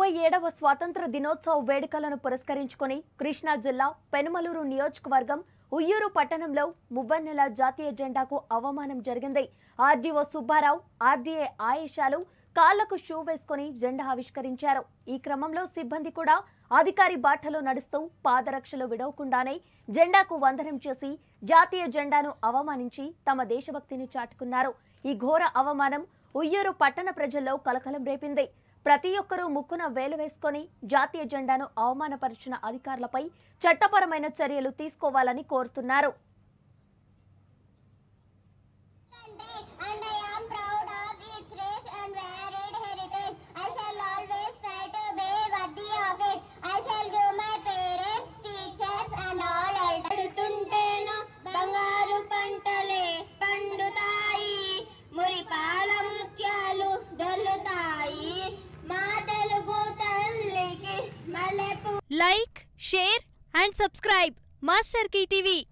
అరవై ఏడవ స్వాతంత్ర దినోత్సవ వేడుకలను పురస్కరించుకొని కృష్ణా జిల్లా పెనుమలూరు నియోజకవర్గం ఉయ్యూరు పట్టణంలో మువ్వన్నెల జాతీయ జెండాకు అవమానం జరిగింది ఆర్డీఓ సుబ్బారావు ఆర్డీఏ ఆయేషాలు కాళ్లకు షూ వేసుకొని జెండా ఆవిష్కరించారు ఈ క్రమంలో సిబ్బంది కూడా అధికారి బాటలో నడుస్తూ పాదరక్షలు విడవకుండానే జెండాకు వందనం చేసి జాతీయ జెండాను అవమానించి తమ దేశభక్తిని చాటుకున్నారు ఈ ఘోర అవమానం ఉయ్యూరు పట్టణ ప్రజల్లో కలకలం రేపింది ప్రతి ఒక్కరూ ముక్కున వేలు వేసుకొని జాతీయ జెండాను అవమానపరిచిన అధికారులపై చట్టపరమైన చర్యలు తీసుకోవాలని కోరుతున్నారు and I am proud of its rich and varied heritage. I shall always try to be worthy of it. I shall give my parents, teachers, and all elders. పడుతుంటేను బంగారు పంటలే పండుతాయి మురిపాల ముత్యాలు దొల్లుతాయి మా తెలుగు తల్లికి మల్లెపూ like share and subscribe master TV